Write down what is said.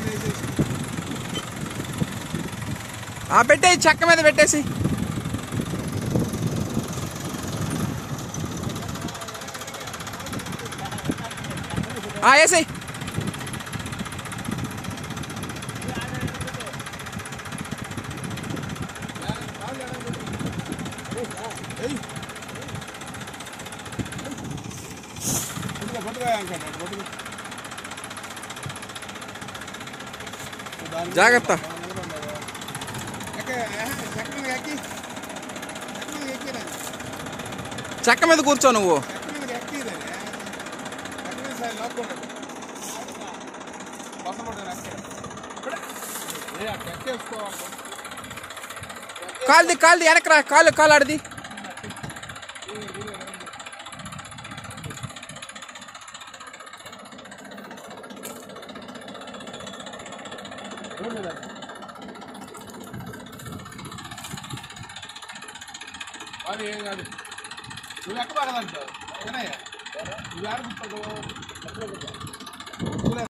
ఆ పెట్టేయి చెక్క మీద పెట్టేసి ఆ వేసేయి జాగ్రత్త చెక్క మీద కూర్చో నువ్వు కాలుది కాలుది వెనకరా కాలు కాలు ఆడది అది ఏం కాదు నువ్వు ఎక్క బాగదంటావు నువ్వు ఆడుకుంటావు